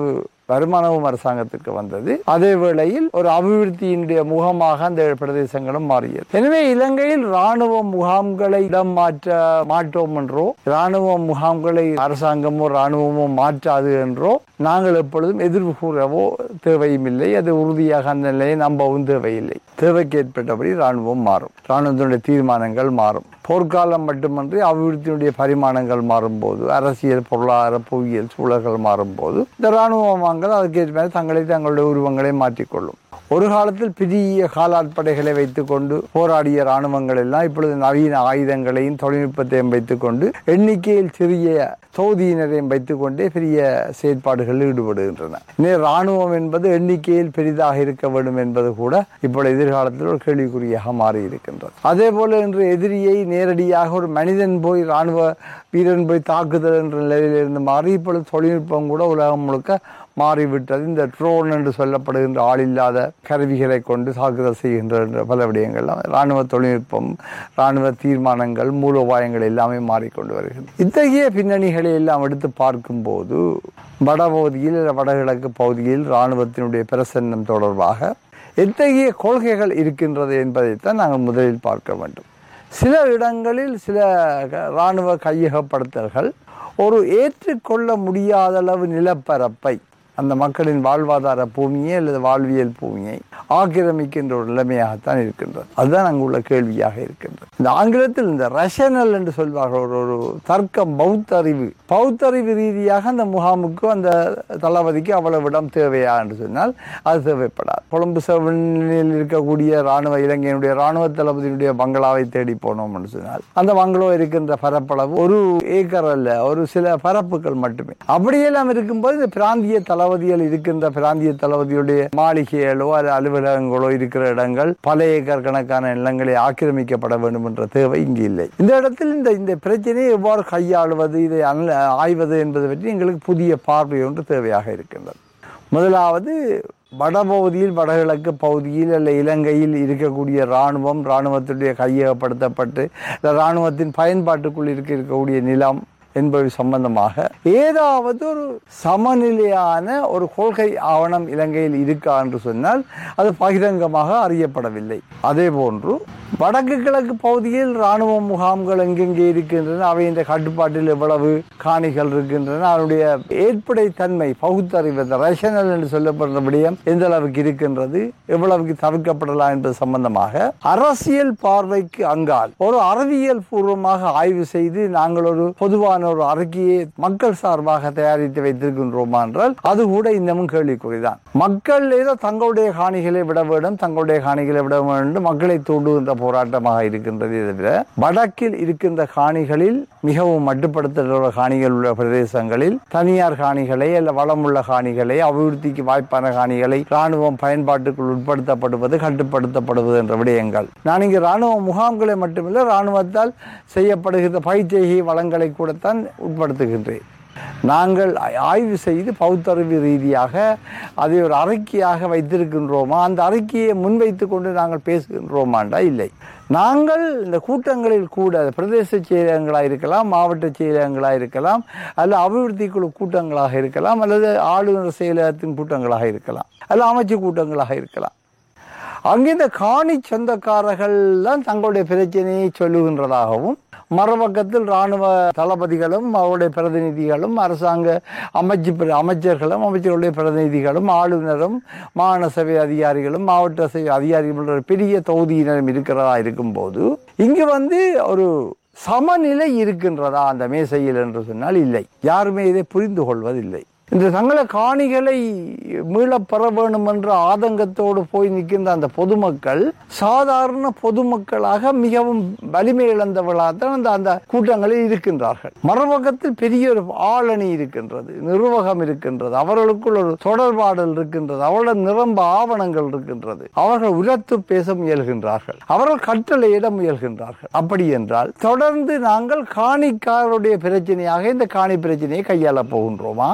வருமானமும் அரசாங்கத்துக்கு வந்தது அதே வேளையில் ஒரு அபிவிருத்தியினுடைய முகமாக அந்த பிரதேசங்களும் மாறியது எனவே இலங்கையில் ராணுவ முகாம்களை இடம் மாற்ற மாட்டோம் என்றோ ராணுவ முகாம்களை அரசாங்கமோ ராணுவமோ மாற்றாது என்றோ நாங்கள் எப்பொழுதும் எதிர்வு கூறவோ தேவையும் இல்லை அது உறுதியாக அந்த நிலையை நம்பவும் தேவையில்லை தேவைக்கு ஏற்பட்டபடி ராணுவம் மாறும் ராணுவத்தினுடைய தீர்மானங்கள் மாறும் போர்க்காலம் மட்டுமன்றி அபிவிருத்தியினுடைய பரிமாணங்கள் மாறும்போது அரசியல் பொருளாதார புவியியல் சூழல்கள் மாறும்போது இந்த இராணுவமாங்கள் அதுக்கேற்ற மாதிரி தங்களை தங்களுடைய உருவங்களை மாற்றிக்கொள்ளும் ஒரு காலத்தில் பெரிய காலாட்படைகளை வைத்துக்கொண்டு போராடிய இராணுவங்கள் எல்லாம் இப்பொழுது நவீன ஆயுதங்களையும் தொழில்நுட்பத்தையும் வைத்துக்கொண்டு எண்ணிக்கையில் சிறிய தொகுதியினரையும் வைத்துக்கொண்டே பெரிய செயற்பாடுகளில் ஈடுபடுகின்றன இன்னும் இராணுவம் என்பது எண்ணிக்கையில் பெரிதாக இருக்க வேண்டும் என்பது கூட இப்பொழுது எதிர்காலத்தில் ஒரு கேள்விக்குறியாக மாறி இருக்கின்றது அதே போல இன்று எதிரியை நேரடியாக ஒரு மனிதன் போய் இராணுவ வீரன் போய் தாக்குதல் என்ற நிலையிலிருந்து மாறி இப்பொழுது தொழில்நுட்பம் கூட உலகம் முழுக்க மாறிவிட்டது இந்த ட்ரோன் என்று சொல்லப்படுகின்ற ஆளில்லாத கருவிகளை கொண்டு தாக்குதல் செய்கின்ற என்ற பல விடயங்கள்லாம் இராணுவ தொழில்நுட்பம் இராணுவ தீர்மானங்கள் மூலோபாயங்கள் எல்லாமே மாறிக்கொண்டு வருகிறது இத்தகைய பின்னணிகளை எல்லாம் எடுத்து பார்க்கும்போது வடபகுதியில் இல்ல வடகிழக்கு பகுதியில் இராணுவத்தினுடைய பிரசன்னம் தொடர்பாக எத்தகைய கொள்கைகள் இருக்கின்றது என்பதைத்தான் நாங்கள் முதலில் பார்க்க வேண்டும் சில இடங்களில் சில க- இராணுவ கையகப்படுத்தல்கள் ஒரு ஏற்றுக்கொள்ள முடியாத அளவு நிலப்பரப்பை அந்த மக்களின் வாழ்வாதார பூமியை அல்லது வாழ்வியல் பூமியை ஆக்கிரமிக்கின்ற ஒரு நிலைமையாகத்தான் இருக்கின்றது அதுதான் அங்கு உள்ள கேள்வியாக இருக்கின்றது இந்த ஆங்கிலத்தில் இந்த ரஷனல் என்று சொல்வார்கள் ஒரு ஒரு தர்க்கம் பௌத்தறிவு பௌத்தறிவு ரீதியாக அந்த முகாமுக்கு அந்த தளபதிக்கு அவ்வளவு இடம் தேவையா என்று சொன்னால் அது தேவைப்படாது கொழும்பு செவனில் இருக்கக்கூடிய ராணுவ இலங்கையினுடைய ராணுவ தளபதியினுடைய பங்களாவை தேடி போனோம் என்று சொன்னால் அந்த பங்களோ இருக்கின்ற பரப்பளவு ஒரு ஏக்கர் அல்ல ஒரு சில பரப்புகள் மட்டுமே அப்படியெல்லாம் இருக்கும்போது இந்த பிராந்திய தளபதிகள் இருக்கின்ற பிராந்திய தளபதியுடைய மாளிகைகளோ அல்லது அலுவலகங்களோ இருக்கிற இடங்கள் பல ஏக்கர் கணக்கான நிலங்களை ஆக்கிரமிக்கப்பட வேண்டும் என்ற தேவை இங்கு இல்லை இந்த இடத்தில் இந்த இந்த பிரச்சனையை எவ்வாறு கையாளுவது இதை அனல- ஆய்வது என்பது பற்றி எங்களுக்கு புதிய பார்வை ஒன்று தேவையாக இருக்கின்றது முதலாவது வடபகுதியில் வடகிழக்கு பகுதியில் அல்ல இலங்கையில் இருக்கக்கூடிய இராணுவம் இராணுவத்துடைய கையகப்படுத்தப்பட்டு இந்த இராணுவத்தின் பயன்பாட்டுக்குள் இருக்க இருக்கக்கூடிய நிலம் என்பது சம்பந்தமாக ஏதாவது ஒரு சமநிலையான ஒரு கொள்கை ஆவணம் இலங்கையில் இருக்கா என்று சொன்னால் அது பகிரங்கமாக அறியப்படவில்லை அதே போன்று வடக்கு கிழக்கு பகுதியில் இராணுவ முகாம்கள் எங்கெங்கே இருக்கின்றன அவை இந்த கட்டுப்பாட்டில் எவ்வளவு காணிகள் இருக்கின்றன அதனுடைய ஏற்படை தன்மை பகுத்தறிவு ரேஷனல் என்று சொல்லப்படுற விடயம் எந்த அளவுக்கு இருக்கின்றது எவ்வளவுக்கு தவிர்க்கப்படலாம் என்பது சம்பந்தமாக அரசியல் பார்வைக்கு அங்கால் ஒரு அறிவியல் பூர்வமாக ஆய்வு செய்து நாங்கள் ஒரு பொதுவான ஒரு அறிக்கையை மக்கள் சார்பாக தயாரித்து வைத்திருக்கின்றோமா என்றால் அது கூட இன்னமும் கேள்விக்குறிதான் மக்கள் ஏதோ தங்களுடைய காணிகளை விட வேண்டும் தங்களுடைய காணிகளை விட வேண்டும் மக்களை தூண்டுகின்ற போராட்டமாக இருக்கின்றதை தவிர வடக்கில் இருக்கின்ற காணிகளில் மிகவும் மட்டுப்படுத்தப்பட்ட காணிகள் உள்ள பிரதேசங்களில் தனியார் காணிகளை அல்ல வளமுள்ள காணிகளை அபிவிருத்திக்கு வாய்ப்பான காணிகளை ராணுவம் பயன்பாட்டுக்குள் உட்படுத்தப்படுவது கட்டுப்படுத்தப்படுவது என்ற விடயங்கள் நான் இங்கு ராணுவ முகாம்களை மட்டுமில்லை ராணுவத்தால் செய்யப்படுகின்ற பயிற்சிகை வளங்களை கூடத்தான் உட்படுத்துகின்றேன் நாங்கள் ஆ- ஆய்வு செய்து பௌத்தறிவு ரீதியாக அதை ஒரு அறிக்கையாக வைத்திருக்கின்றோமா அந்த அறிக்கையை முன்வைத்து கொண்டு நாங்கள் பேசுகின்றோமாண்டா இல்லை நாங்கள் இந்த கூட்டங்களில் கூட பிரதேச செயலகங்களாக இருக்கலாம் மாவட்ட செயலகங்களாக இருக்கலாம் அல்லது அபிவிருத்தி குழு கூட்டங்களாக இருக்கலாம் அல்லது ஆளுநர் செயலகத்தின் கூட்டங்களாக இருக்கலாம் அல்லது அமைச்சு கூட்டங்களாக இருக்கலாம் அங்கே இந்த காணி சொந்தக்காரர்கள் தான் தங்களுடைய பிரச்சனையை சொல்லுகின்றதாகவும் மறுபக்கத்தில் இராணுவ தளபதிகளும் அவருடைய பிரதிநிதிகளும் அரசாங்க அமைச்சு பிர- அமைச்சர்களும் அமைச்சர்களுடைய பிரதிநிதிகளும் ஆளுநரும் மாகாண சபை அதிகாரிகளும் மாவட்ட சபை அதிகாரிகள் என்ற பெரிய தொகுதியினரும் இருக்கிறதா இருக்கும்போது இங்கு வந்து ஒரு சமநிலை இருக்கின்றதா அந்த மேசையில் என்று சொன்னால் இல்லை யாருமே இதை புரிந்து கொள்வதில்லை இந்த தங்கள காணிகளை மீளப் பெற வேண்டும் என்ற ஆதங்கத்தோடு போய் நிற்கின்ற அந்த பொதுமக்கள் சாதாரண பொதுமக்களாக மிகவும் வலிமை இழந்தவர்களாகத்தான் அந்த அந்த கூட்டங்களில் இருக்கின்றார்கள் மறுபக்கத்தில் பெரிய ஒரு ஆளணி இருக்கின்றது நிர்வாகம் இருக்கின்றது அவர்களுக்குள் ஒரு தொடர்பாடல் இருக்கின்றது அவர்களோட நிரம்ப ஆவணங்கள் இருக்கின்றது அவர்கள் உரத்து பேச முயல்கின்றார்கள் அவர்கள் கட்டளையிட முயல்கின்றார்கள் அப்படி என்றால் தொடர்ந்து நாங்கள் காணிக்காரருடைய பிரச்சனையாக இந்த காணி பிரச்சனையை கையாள போகின்றோமா இதுவரை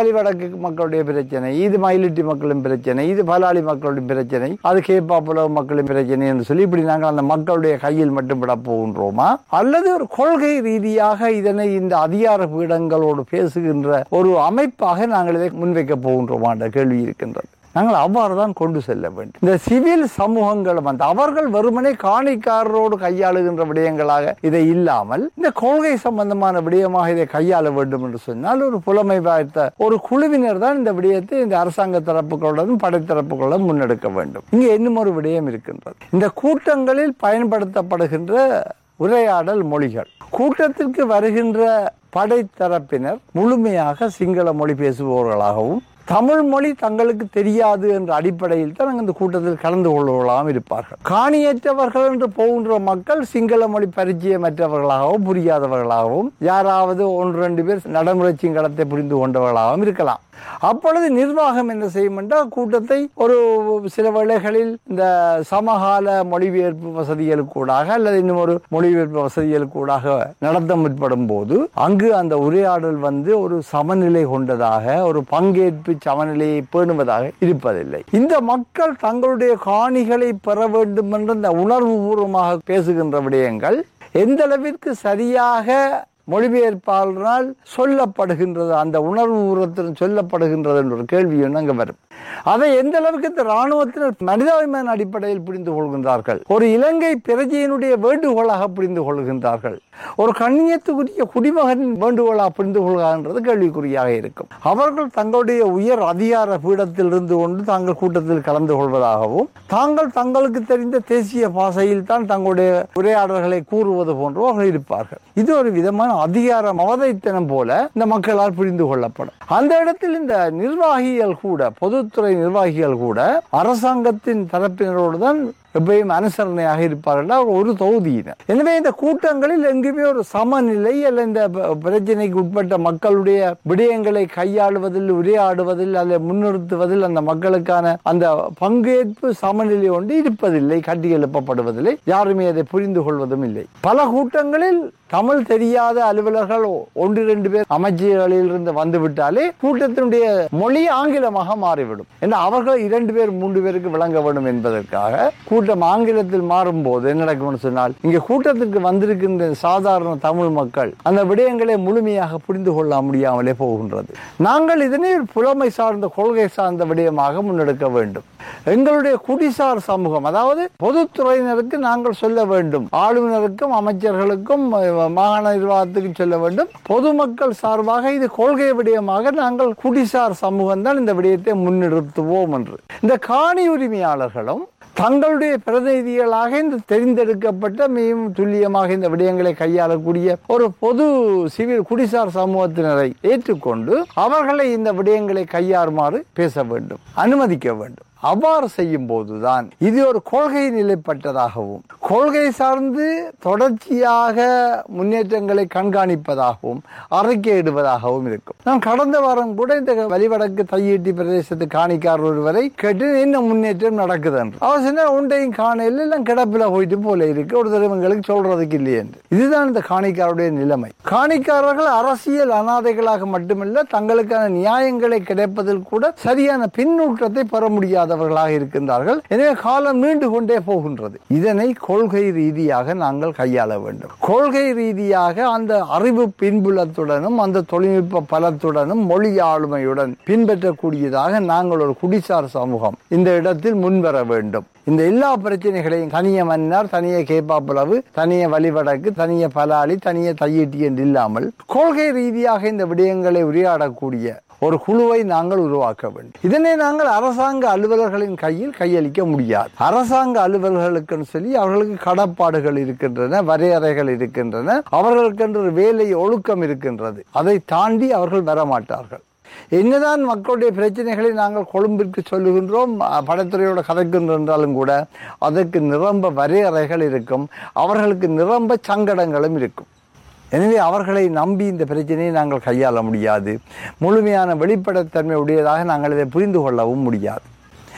வலிவடக்கு மக்களுடைய பிரச்சனை இது மயிலிட்டி மக்களின் பிரச்சனை இது பலாளி மக்களுடைய பிரச்சனை அது கேப்பாப்புல மக்களின் பிரச்சனை என்று சொல்லி இப்படி நாங்கள் அந்த மக்களுடைய கையில் மட்டும் விட போகின்றோமா அல்லது ஒரு கொள்கை ரீதியாக இதனை இந்த அதிகார பீடங்களோடு பேசுகின்ற ஒரு அமைப்பாக நாங்கள் இதை முன்வைக்க போகின்றோமா என்ற கேள்வி இருக்கின்றது நாங்கள் அவ்வாறு தான் கொண்டு செல்ல வேண்டும் இந்த சிவில் சமூகங்கள் வந்து அவர்கள் வெறுமனே காணிக்காரரோடு கையாளுகின்ற விடயங்களாக இதை இல்லாமல் இந்த கொள்கை சம்பந்தமான விடயமாக இதை கையாள வேண்டும் என்று சொன்னால் ஒரு புலமை பார்த்த ஒரு குழுவினர் தான் இந்த விடயத்தை இந்த அரசாங்க தரப்புகளுடன் படைத்தரப்புகளுடன் முன்னெடுக்க வேண்டும் இங்கே இன்னும் ஒரு விடயம் இருக்கின்றது இந்த கூட்டங்களில் பயன்படுத்தப்படுகின்ற உரையாடல் மொழிகள் கூட்டத்திற்கு வருகின்ற படைத்தரப்பினர் முழுமையாக சிங்கள மொழி பேசுபவர்களாகவும் தமிழ் மொழி தங்களுக்கு தெரியாது என்ற அடிப்படையில் தான் அங்கு இந்த கூட்டத்தில் கலந்து கொள்வர்களாகவும் இருப்பார்கள் காணியற்றவர்கள் என்று போகின்ற மக்கள் சிங்கள மொழி பரிச்சயமற்றவர்களாகவும் புரியாதவர்களாகவும் யாராவது ஒன்று ரெண்டு பேர் நடைமுறை சிங்களத்தை புரிந்து கொண்டவர்களாகவும் இருக்கலாம் அப்பொழுது நிர்வாகம் என்ன செய்யும் என்றால் கூட்டத்தை ஒரு சில வேளைகளில் இந்த சமகால மொழிபெயர்ப்பு வசதிகளுக்கூடாக அல்லது இன்னும் ஒரு மொழிபெயர்ப்பு வசதிகளுக்கூடாக நடத்த முற்படும் போது அங்கு அந்த உரையாடல் வந்து ஒரு சமநிலை கொண்டதாக ஒரு பங்கேற்பு சமநிலையை பேணுவதாக இருப்பதில்லை இந்த மக்கள் தங்களுடைய காணிகளை பெற வேண்டும் என்ற இந்த உணர்வுபூர்வமாக பேசுகின்ற விடயங்கள் எந்த அளவிற்கு சரியாக மொழிபெயர்ப்பாளரால் சொல்லப்படுகின்றது அந்த உணர்வு உரத்தில் சொல்லப்படுகின்றது என்ற ஒரு கேள்வி ஒன்று அங்கே வரும் அதை எந்த அளவுக்கு இந்த ராணுவத்தினர் மனிதாபிமான அடிப்படையில் புரிந்து கொள்கின்றார்கள் ஒரு இலங்கை பிரஜையினுடைய வேண்டுகோளாக புரிந்து கொள்கின்றார்கள் ஒரு கண்ணியத்துக்குரிய குடிமகனின் வேண்டுகோளாக புரிந்து கொள்கிறான்றது கேள்விக்குறியாக இருக்கும் அவர்கள் தங்களுடைய உயர் அதிகார பீடத்தில் இருந்து கொண்டு தாங்கள் கூட்டத்தில் கலந்து கொள்வதாகவும் தாங்கள் தங்களுக்கு தெரிந்த தேசிய பாசையில் தான் தங்களுடைய உரையாடல்களை கூறுவது போன்றோ அவர்கள் இருப்பார்கள் இது ஒரு விதமான அதிகார மவதைத்தனம் போல இந்த மக்களால் புரிந்து கொள்ளப்படும் அந்த இடத்தில் இந்த நிர்வாகிகள் கூட பொதுத்துறை நிர்வாகிகள் கூட அரசாங்கத்தின் தரப்பினரோடு தான் எப்பயும் அனுசரணையாக இருப்பார்கள் ஒரு தொகுதியினர் எனவே இந்த கூட்டங்களில் எங்குமே ஒரு சமநிலை அல்ல இந்த ப- பிரச்சனைக்கு உட்பட்ட மக்களுடைய விடயங்களை கையாளுவதில் உரையாடுவதில் அதை முன்னிறுத்துவதில் அந்த மக்களுக்கான அந்த பங்கேற்பு சமநிலை ஒன்று இருப்பதில்லை கட்டி எழுப்பப்படுவதில்லை யாருமே அதை புரிந்து கொள்வதும் இல்லை பல கூட்டங்களில் தமிழ் தெரியாத அலுவலர்கள் ஒன்று ரெண்டு பேர் அமைச்சர்களில் இருந்து வந்துவிட்டாலே கூட்டத்தினுடைய மொழி ஆங்கிலமாக மாறிவிடும் ஏன்னா அவர்கள் இரண்டு பேர் மூன்று பேருக்கு விளங்க வேண்டும் என்பதற்காக கூட்டம் ஆங்கிலத்தில் மாறும்போது என்ன நடக்கும்னு சொன்னால் இங்க கூட்டத்திற்கு வந்திருக்கின்ற சாதாரண தமிழ் மக்கள் அந்த விடயங்களை முழுமையாக புரிந்து கொள்ள முடியாமலே போகின்றது நாங்கள் இதனை ஒரு புலமை சார்ந்த கொள்கை சார்ந்த விடயமாக முன்னெடுக்க வேண்டும் எங்களுடைய குடிசார் சமூகம் அதாவது பொதுத்துறையினருக்கு நாங்கள் சொல்ல வேண்டும் ஆளுநருக்கும் அமைச்சர்களுக்கும் அஹ், மாகாண நிர்வாகத்துக்கும் சொல்ல வேண்டும் பொதுமக்கள் சார்பாக இது கொள்கை விடயமாக நாங்கள் குடிசார் சமூகம் தான் இந்த விடயத்தை முன்னிறுத்துவோம் என்று இந்த காணி உரிமையாளர்களும் தங்களுடைய பிரதிநிதிகளாக இந்த தெரிந்தெடுக்கப்பட்ட மிகவும் துல்லியமாக இந்த விடயங்களை கையாளக்கூடிய ஒரு பொது சிவில் குடிசார் சமூகத்தினரை ஏற்றுக்கொண்டு அவர்களை இந்த விடயங்களை கையாறுமாறு பேச வேண்டும் அனுமதிக்க வேண்டும் அவ்வாறு செய்யும் போதுதான் இது ஒரு கொள்கை நிலைப்பட்டதாகவும் கொள்கை சார்ந்து தொடர்ச்சியாக முன்னேற்றங்களை கண்காணிப்பதாகவும் அறிக்கையிடுவதாகவும் இருக்கும் நான் கடந்த வாரம் கூட இந்த வலிவடக்கு தையீட்டி பிரதேசத்து காணிக்காரர் ஒருவரை கேட்டு என்ன முன்னேற்றம் நடக்குது என்று அவர் சொன்ன உண்டையும் காணையில் எல்லாம் கிடப்பில போயிட்டு போல இருக்கு ஒரு தடவை எங்களுக்கு சொல்றதுக்கு இல்லையே என்று இதுதான் இந்த காணிக்காரருடைய நிலைமை காணிக்காரர்கள் அரசியல் அனாதைகளாக மட்டுமல்ல தங்களுக்கான நியாயங்களை கிடைப்பதில் கூட சரியான பின்னூட்டத்தை பெற முடியாதவர்களாக இருக்கின்றார்கள் எனவே காலம் நீண்டு கொண்டே போகின்றது இதனை கொள்கை ரீதியாக நாங்கள் கையாள வேண்டும் கொள்கை ரீதியாக அந்த அறிவு பின்புலத்துடனும் அந்த தொழில்நுட்ப பலத்துடனும் மொழி ஆளுமையுடன் பின்பற்றக்கூடியதாக நாங்கள் ஒரு குடிசார் சமூகம் இந்த இடத்தில் முன்வர வேண்டும் இந்த எல்லா பிரச்சனைகளையும் தனிய மன்னார் தனிய கேப்பாப்புலவு தனிய வழிவடக்கு தனிய பலாளி தனிய தையீட்டி என்று இல்லாமல் கொள்கை ரீதியாக இந்த விடயங்களை உரையாடக்கூடிய ஒரு குழுவை நாங்கள் உருவாக்க வேண்டும் இதனை நாங்கள் அரசாங்க அலுவலர்களின் கையில் கையளிக்க முடியாது அரசாங்க அலுவலர்களுக்குன்னு சொல்லி அவர்களுக்கு கடப்பாடுகள் இருக்கின்றன வரையறைகள் இருக்கின்றன அவர்களுக்கென்று ஒரு வேலை ஒழுக்கம் இருக்கின்றது அதை தாண்டி அவர்கள் வரமாட்டார்கள் என்னதான் மக்களுடைய பிரச்சனைகளை நாங்கள் கொழும்பிற்கு சொல்லுகின்றோம் அஹ், படைத்துறையோட கதைக்கின்றோம் என்றாலும் கூட அதற்கு நிரம்ப வரையறைகள் இருக்கும் அவர்களுக்கு நிரம்ப சங்கடங்களும் இருக்கும் எனவே அவர்களை நம்பி இந்த பிரச்சனையை நாங்கள் கையாள முடியாது முழுமையான வெளிப்படைத்தன்மை உடையதாக நாங்கள் இதை புரிந்து கொள்ளவும் முடியாது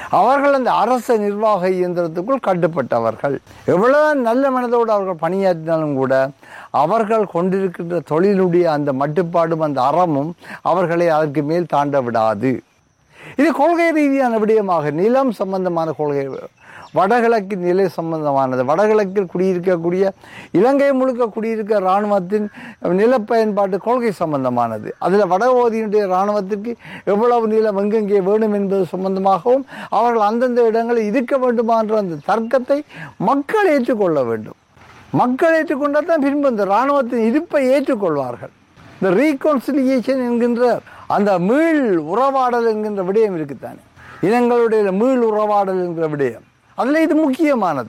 அவர்கள் அந்த அரச நிர்வாக இயந்திரத்துக்குள் கட்டுப்பட்டவர்கள் எவ்வளவு நல்ல மனதோடு அவர்கள் பணியாற்றினாலும் கூட அவர்கள் கொண்டிருக்கின்ற தொழிலுடைய அந்த மட்டுப்பாடும் அந்த அறமும் அவர்களை அதற்கு மேல் தாண்ட விடாது இது கொள்கை ரீதியான விடயமாக நிலம் சம்பந்தமான கொள்கை வடகிழக்கு நிலை சம்பந்தமானது வடகிழக்கில் குடியிருக்கக்கூடிய இலங்கை முழுக்க குடியிருக்க இராணுவத்தின் நில பயன்பாட்டு கொள்கை சம்பந்தமானது அதில் வடபகுதியினுடைய இராணுவத்திற்கு எவ்வளவு நிலம் எங்கெங்கே வேணும் என்பது சம்பந்தமாகவும் அவர்கள் அந்தந்த இடங்களில் இருக்க வேண்டுமா என்ற அந்த தர்க்கத்தை மக்கள் ஏற்றுக்கொள்ள வேண்டும் மக்கள் ஏற்றுக்கொண்டால் தான் பின்பு இந்த இராணுவத்தின் இருப்பை ஏற்றுக்கொள்வார்கள் இந்த ரீகன்சிலியேஷன் என்கின்ற அந்த மீள் உறவாடல் என்கின்ற விடயம் இருக்குத்தானே இனங்களுடைய மீள் உறவாடல் என்கிற விடயம் அதில் இது முக்கியமானது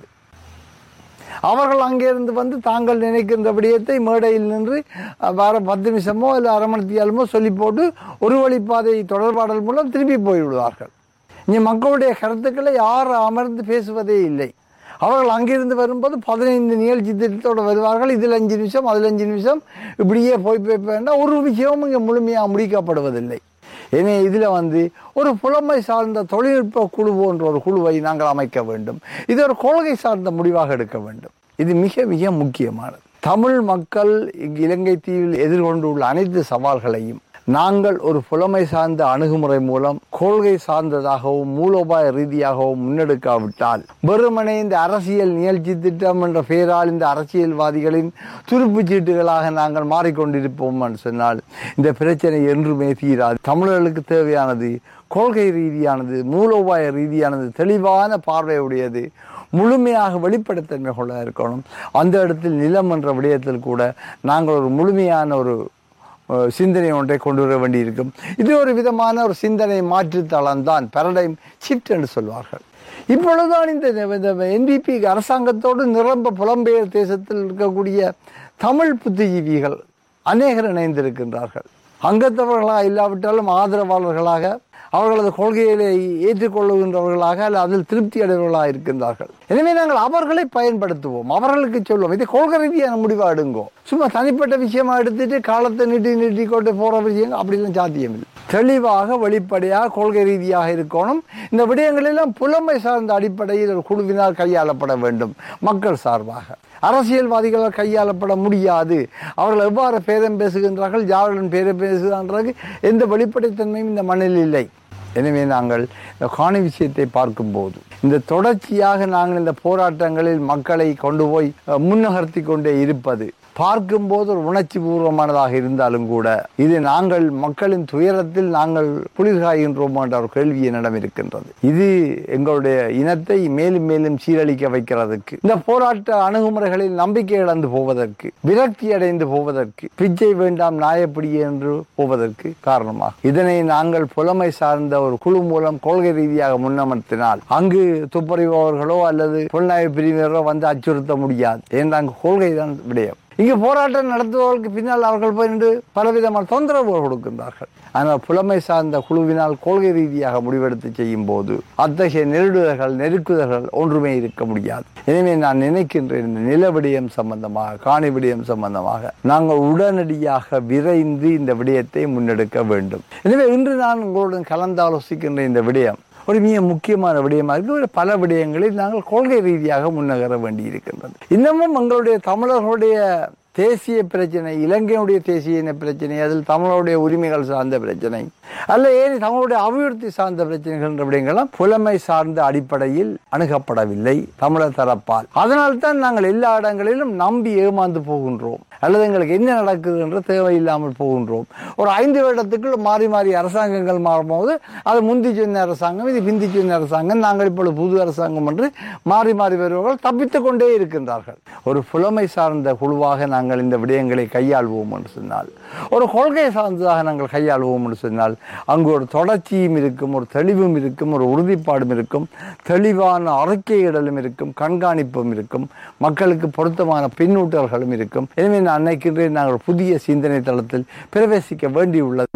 அவர்கள் அங்கிருந்து வந்து தாங்கள் நினைக்கின்ற விடயத்தை மேடையில் நின்று அஹ், வர பத்து நிமிஷமோ இல்லை அரை மணி நேரமோ சொல்லி போட்டு ஒரு வழிப்பாதை தொடர்பாடல் மூலம் திருப்பி போய்விடுவார்கள் இங்கே மக்களுடைய கருத்துக்களை யார் அமர்ந்து பேசுவதே இல்லை அவர்கள் அங்கிருந்து வரும்போது பதினைந்து நிகழ்ச்சி திட்டத்தோடு வருவார்கள் இதில் அஞ்சு நிமிஷம் அதில் அஞ்சு நிமிஷம் இப்படியே போய் போய் வேண்டாம் ஒரு விஷயமும் இங்கே முழுமையாக முடிக்கப்படுவதில்லை எனவே இதில் வந்து ஒரு புலமை சார்ந்த தொழில்நுட்ப குழு போன்ற ஒரு குழுவை நாங்கள் அமைக்க வேண்டும் இது ஒரு கொள்கை சார்ந்த முடிவாக எடுக்க வேண்டும் இது மிக மிக முக்கியமானது தமிழ் மக்கள் இங்கு இலங்கை தீவில் எதிர்கொண்டுள்ள அனைத்து சவால்களையும் நாங்கள் ஒரு புலமை சார்ந்த அணுகுமுறை மூலம் கொள்கை சார்ந்ததாகவும் மூலோபாய ரீதியாகவும் முன்னெடுக்காவிட்டால் வெறுமனே இந்த அரசியல் நிகழ்ச்சி திட்டம் என்ற பெயரால் இந்த அரசியல்வாதிகளின் துருப்புச் சீட்டுகளாக நாங்கள் மாறிக்கொண்டிருப்போம் என்று சொன்னால் இந்த பிரச்சனை என்றுமே தீராது தமிழர்களுக்கு தேவையானது கொள்கை ரீதியானது மூலோபாய ரீதியானது தெளிவான பார்வையுடையது முழுமையாக வெளிப்படைத்தன்மை கொள்ள இருக்கணும் அந்த இடத்தில் நிலம் என்ற விடயத்தில் கூட நாங்கள் ஒரு முழுமையான ஒரு அஹ், சிந்தனை ஒன்றை கொண்டு வர வேண்டியிருக்கும் இது ஒரு விதமான ஒரு சிந்தனை மாற்றுத்தளம் தான் பேரடைம் ஷிஃப்ட் என்று சொல்வார்கள் இப்பொழுதுதான் இந்த என்பிபி அரசாங்கத்தோடு நிரம்ப புலம்பெயர் தேசத்தில் இருக்கக்கூடிய தமிழ் புத்திஜீவிகள் அநேகர் இணைந்திருக்கின்றார்கள் அங்கத்தவர்களாக இல்லாவிட்டாலும் ஆதரவாளர்களாக அவர்களது கொள்கைகளை ஏற்றுக்கொள்ளுகின்றவர்களாக அல்ல அதில் திருப்தி அடைவர்களாக இருக்கின்றார்கள் எனவே நாங்கள் அவர்களை பயன்படுத்துவோம் அவர்களுக்கு சொல்லுவோம் இது கொள்கை ரீதியான முடிவாக எடுங்கோ சும்மா தனிப்பட்ட விஷயமா எடுத்துட்டு காலத்தை நீட்டி நீட்டி கொண்டு போற விஷயம் அப்படிலாம் சாத்தியம் இல்லை தெளிவாக வெளிப்படையாக கொள்கை ரீதியாக இருக்கணும் இந்த விடயங்களெல்லாம் புலமை சார்ந்த அடிப்படையில் ஒரு குழுவினால் கையாளப்பட வேண்டும் மக்கள் சார்பாக அரசியல்வாதிகளால் கையாளப்பட முடியாது அவர்கள் எவ்வாறு பேரம் பேசுகின்றார்கள் யாருடன் பேரம் பேசுகின்றார்கள் எந்த வெளிப்படைத்தன்மையும் இந்த மண்ணில் இல்லை எனவே நாங்கள் இந்த காணி விஷயத்தை பார்க்கும்போது இந்த தொடர்ச்சியாக நாங்கள் இந்த போராட்டங்களில் மக்களை கொண்டு போய் அஹ், முன்னகர்த்தி கொண்டே இருப்பது பார்க்கும்போது ஒரு உணர்ச்சி பூர்வமானதாக இருந்தாலும் கூட இது நாங்கள் மக்களின் துயரத்தில் நாங்கள் குளிர்காய்கின்றோம் என்ற ஒரு கேள்வி என்னிடம் இருக்கின்றது இது எங்களுடைய இனத்தை மேலும் மேலும் சீரழிக்க வைக்கிறதுக்கு இந்த போராட்ட அணுகுமுறைகளில் நம்பிக்கை இழந்து போவதற்கு விரக்தி அடைந்து போவதற்கு பிச்சை வேண்டாம் நாயப்பிடி என்று போவதற்கு காரணமாக இதனை நாங்கள் புலமை சார்ந்த ஒரு குழு மூலம் கொள்கை ரீதியாக முன்னமர்த்தினால் அங்கு துப்பறிபவர்களோ அல்லது புலனாய்வு பிரிவினரோ வந்து அச்சுறுத்த முடியாது ஏன் அங்கு கொள்கை தான் விடயம் இங்கு போராட்டம் நடத்துபவர்களுக்கு பின்னால் அவர்கள் போய் நின்று பலவிதமான தொந்தரவுகள் கொடுக்கின்றார்கள் ஆனால் புலமை சார்ந்த குழுவினால் கொள்கை ரீதியாக முடிவெடுத்து செய்யும் போது அத்தகைய நெருடுதல்கள் நெருக்குதல்கள் ஒன்றுமே இருக்க முடியாது எனவே நான் நினைக்கின்றேன் இந்த நில விடயம் சம்பந்தமாக காணி விடயம் சம்பந்தமாக நாங்கள் உடனடியாக விரைந்து இந்த விடயத்தை முன்னெடுக்க வேண்டும் எனவே இன்று நான் உங்களுடன் கலந்தாலோசிக்கின்ற இந்த விடயம் ஒரு மிக முக்கியமான விடயமாக இருக்கு ஒரு பல விடயங்களில் நாங்கள் கொள்கை ரீதியாக முன்னகர வேண்டியிருக்கின்றது இன்னமும் எங்களுடைய தமிழர்களுடைய தேசிய பிரச்சனை இலங்கையுடைய தேசிய இன பிரச்சனை அதில் தமிழருடைய உரிமைகள் சார்ந்த பிரச்சனை அல்ல ஏன் தமிழுடைய அபிவிருத்தி சார்ந்த பிரச்சனைகள் என்ற விடயங்கள்லாம் புலமை சார்ந்த அடிப்படையில் அணுகப்படவில்லை தமிழர் தரப்பால் அதனால்தான் நாங்கள் எல்லா இடங்களிலும் நம்பி ஏமாந்து போகின்றோம் அல்லது எங்களுக்கு என்ன நடக்குது என்ற தேவையில்லாமல் போகின்றோம் ஒரு ஐந்து வருடத்துக்குள் மாறி மாறி அரசாங்கங்கள் மாறும்போது அது முந்தி சொன்ன அரசாங்கம் இது பிந்தி சொன்ன அரசாங்கம் நாங்கள் இப்பொழுது புது அரசாங்கம் என்று மாறி மாறி வருபவர்கள் தப்பித்துக் கொண்டே இருக்கின்றார்கள் ஒரு புலமை சார்ந்த குழுவாக நாங்கள் இந்த விடயங்களை கையாள்வோம் என்று சொன்னால் ஒரு கொள்கை சார்ந்ததாக நாங்கள் கையாள்வோம் என்று சொன்னால் அங்கு ஒரு தொடர்ச்சியும் இருக்கும் ஒரு தெளிவும் இருக்கும் ஒரு உறுதிப்பாடும் இருக்கும் தெளிவான அறிக்கையிடலும் இருக்கும் கண்காணிப்பும் இருக்கும் மக்களுக்கு பொருத்தமான பின்னூட்டல்களும் இருக்கும் எனவே நான் நினைக்கின்றேன் நாங்கள் புதிய சிந்தனை தளத்தில் பிரவேசிக்க வேண்டியுள்ளது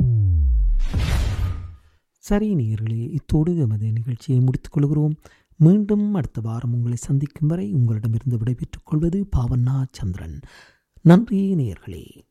சரி நேயர்களே இத்தோடு எமது நிகழ்ச்சியை முடித்துக் கொள்கிறோம் மீண்டும் அடுத்த வாரம் உங்களை சந்திக்கும் வரை உங்களிடமிருந்து விடைபெற்றுக் கொள்வது பாவண்ணா சந்திரன் நன்றி நேயர்களே